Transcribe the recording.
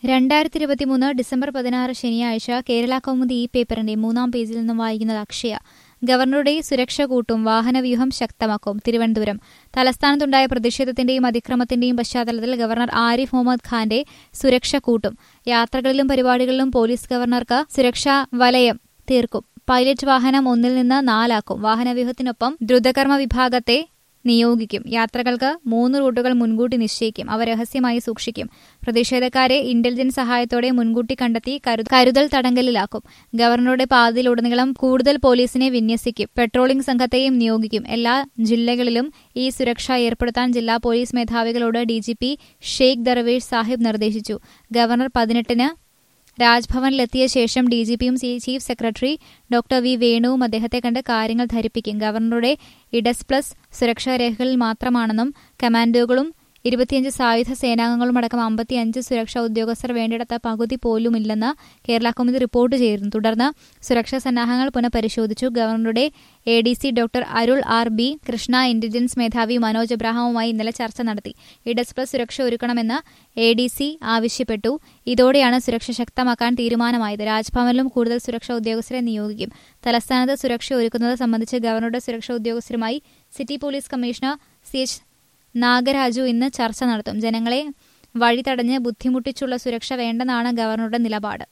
രണ്ടായിരത്തി ഇരുപത്തിമൂന്ന് ഡിസംബർ പതിനാറ് ശനിയാഴ്ച കേരള കൗമുദി ഈ പേപ്പറിന്റെ മൂന്നാം പേജിൽ നിന്നും വായിക്കുന്നത് അക്ഷയ ഗവർണറുടെ സുരക്ഷ കൂട്ടും വാഹനവ്യൂഹം ശക്തമാക്കും തിരുവനന്തപുരം തലസ്ഥാനത്തുണ്ടായ പ്രതിഷേധത്തിന്റെയും അതിക്രമത്തിന്റെയും പശ്ചാത്തലത്തിൽ ഗവർണർ ആരിഫ് മുഹമ്മദ് ഖാന്റെ സുരക്ഷ കൂട്ടും യാത്രകളിലും പരിപാടികളിലും പോലീസ് ഗവർണർക്ക് സുരക്ഷാ വലയം തീർക്കും പൈലറ്റ് വാഹനം ഒന്നിൽ നിന്ന് നാലാക്കും വാഹനവ്യൂഹത്തിനൊപ്പം ദ്രുതകർമ്മ വിഭാഗത്തെ നിയോഗിക്കും യാത്രകൾക്ക് മൂന്ന് റൂട്ടുകൾ മുൻകൂട്ടി നിശ്ചയിക്കും അവ രഹസ്യമായി സൂക്ഷിക്കും പ്രതിഷേധക്കാരെ ഇന്റലിജൻസ് സഹായത്തോടെ മുൻകൂട്ടി കണ്ടെത്തി കരു- കരുതൽ തടങ്കലിലാക്കും ഗവർണറുടെ പാതയിലുടനീളം കൂടുതൽ പോലീസിനെ വിന്യസിക്കും പെട്രോളിംഗ് സംഘത്തെയും നിയോഗിക്കും എല്ലാ ജില്ലകളിലും ഈ സുരക്ഷ ഏർപ്പെടുത്താൻ ജില്ലാ പോലീസ് മേധാവികളോട് ഡിജിപി ഷെയ്ഖ് ദർവേഷ് സാഹിബ് നിർദ്ദേശിച്ചു ഗവർണർ പതിനെട്ടിന് രാജ്ഭവനിലെത്തിയ ശേഷം ഡിജിപിയും ചീഫ് സെക്രട്ടറി ഡോക്ടർ വി വേണുവും അദ്ദേഹത്തെ കണ്ട് കാര്യങ്ങൾ ധരിപ്പിക്കും ഗവർണറുടെ ഇഡസ് പ്ലസ് സുരക്ഷാ രേഖകളിൽ മാത്രമാണെന്നും കമാൻഡോകളും ഇരുപത്തിയഞ്ച് സായുധ സേനാംഗങ്ങളും അടക്കം അമ്പത്തിയഞ്ച് സുരക്ഷാ ഉദ്യോഗസ്ഥർ വേണ്ടിടത്ത പകുതി പോലുമില്ലെന്ന് കേരള കൗമുദി റിപ്പോർട്ട് ചെയ്തിരുന്നു തുടർന്ന് സുരക്ഷാ സന്നാഹങ്ങൾ പുനഃപരിശോധിച്ചു ഗവർണറുടെ A D C doctor Arul R B Krishna intelligence മേധാവി മനോജ് എബ്രാഹാമുമായി ഇന്നലെ ചർച്ച നടത്തി ഇഡസ് പ്ലസ് സുരക്ഷ ഒരുക്കണമെന്ന് എ ഡി സി ആവശ്യപ്പെട്ടു ഇതോടെയാണ് സുരക്ഷ ശക്തമാക്കാൻ തീരുമാനമായത് രാജ്ഭവനിലും കൂടുതൽ സുരക്ഷാ ഉദ്യോഗസ്ഥരെ നിയോഗിക്കും തലസ്ഥാനത്ത് സുരക്ഷ ഒരുക്കുന്നത് സംബന്ധിച്ച് ഗവർണറുടെ സുരക്ഷാ ഉദ്യോഗസ്ഥരുമായി city police commissioner C H Nagaraju ഇന്ന് ചർച്ച നടത്തും ജനങ്ങളെ വഴി തടഞ്ഞ് ബുദ്ധിമുട്ടിച്ചുള്ള സുരക്ഷ വേണ്ടെന്നാണ് ഗവർണറുടെ നിലപാട്